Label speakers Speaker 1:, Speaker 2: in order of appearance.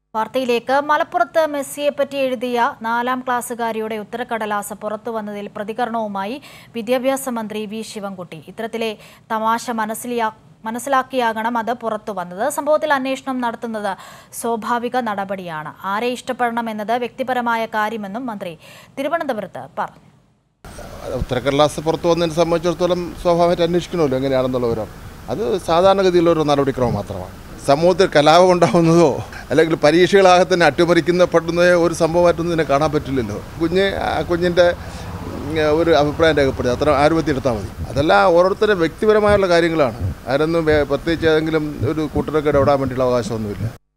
Speaker 1: വാർത്തയിലേക്ക് മലപ്പുറത്ത് മെസ്സിയെപ്പറ്റി എഴുതിയ നാലാം ക്ലാസ്സുകാരിയുടെ ഉത്തരക്കടലാസ് പുറത്തു വന്നതിൽ പ്രതികരണവുമായി വിദ്യാഭ്യാസ മന്ത്രി വി ശിവൻകുട്ടി ഇത്തരത്തിലെ തമാശ മനസ്സിലാ മനസ്സിലാക്കിയാകണം അത് പുറത്തു വന്നത് സംഭവത്തിൽ അന്വേഷണം നടത്തുന്നത് സ്വാഭാവിക നടപടിയാണ് ആരെ ഇഷ്ടപ്പെടണം എന്നത് വ്യക്തിപരമായ കാര്യമെന്നും മന്ത്രി തിരുവനന്തപുരത്ത് പറഞ്ഞു
Speaker 2: ഉത്തരക്കടലാസ് പുറത്തു വന്നതിനെ സംബന്ധിച്ചിടത്തോളം സ്വാഭാവികമായിട്ട് അന്വേഷിക്കണമല്ലോ എങ്ങനെയാണെന്നുള്ളവരോ അത് സാധാരണഗതിയിലുള്ള ഒരു നടപടിക്രമം മാത്രമാണ് സമൂഹത്തിൽ കലാപം ഉണ്ടാകുന്നതോ അല്ലെങ്കിൽ പരീക്ഷകളാകെ തന്നെ അട്ടിമറിക്കുന്ന ഒരു സംഭവമായിട്ടൊന്നും ഇതിനെ കാണാൻ പറ്റില്ലല്ലോ കുഞ്ഞ് ആ കുഞ്ഞിൻ്റെ ഉം, ഒരു അഭിപ്രായം രേഖപ്പെടുത്തുക അത്ര ആരോഗ്യത്തിൽ എടുത്താൽ മതി അതെല്ലാം ഓരോരുത്തരുടെ വ്യക്തിപരമായുള്ള കാര്യങ്ങളാണ് ആരൊന്നും വേ- പ്രത്യേകിച്ച് ഏതെങ്കിലും ഒരു കൂട്ടരൊക്കെ ഇടപെടാൻ വേണ്ടിയുള്ള അവകാശമൊന്നുമില്ല